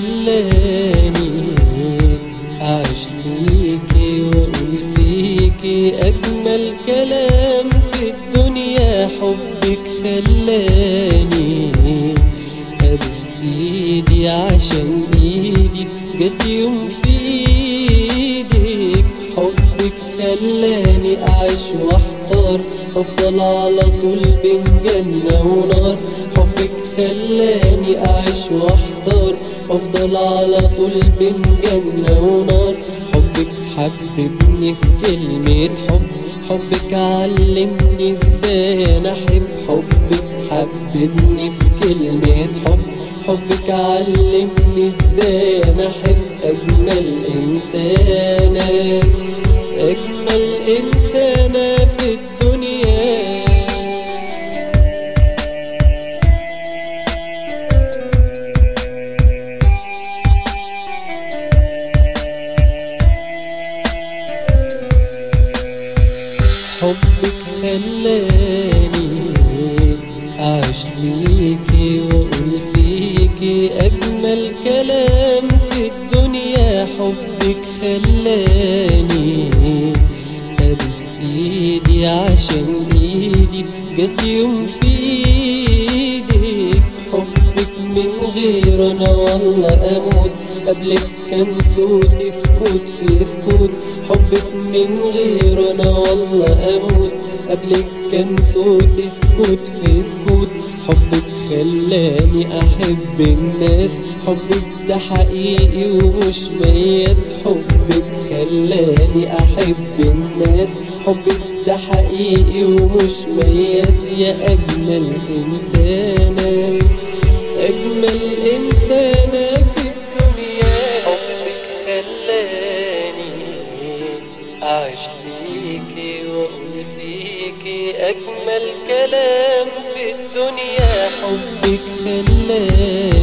خلاني أعيش ليكي وأقول فيكي أجمل كلام في الدنيا حبك خلاني أبوس إيدي عشان إيدي جت يوم في إيدك حبك خلاني أعيش وأحتار أفضل على طول بين جنة ونار حبك خلاني أعيش وأحتار أفضل على طول بين جنة ونار حبك حببني في كلمة حب حبك علمني ازاي انا احب حبك حببني في كلمة حب حبك علمني ازاي انا احب اجمل انسانة اجمل انسانة في الدنيا حبك خلاني أعيش ليكي وأقول فيكي أجمل كلام في الدنيا حبك خلاني أبوس إيدي عشان إيدي جت يوم في إيدك حبك من غير أنا والله أموت قبلك كان صوتي سكوت في سكوت حبك من غير انا والله اموت قبلك كان صوتي سكوت في سكوت حبك خلاني احب الناس حبك ده حقيقي ومش مياس حبك خلاني احب الناس حبك ده حقيقي ومش مياس يا اجمل انسانه اجمل انسانه في الدنيا حبك خلاني أعيش ليكي وأقول فيكي أجمل كلام في الدنيا حبك خلاني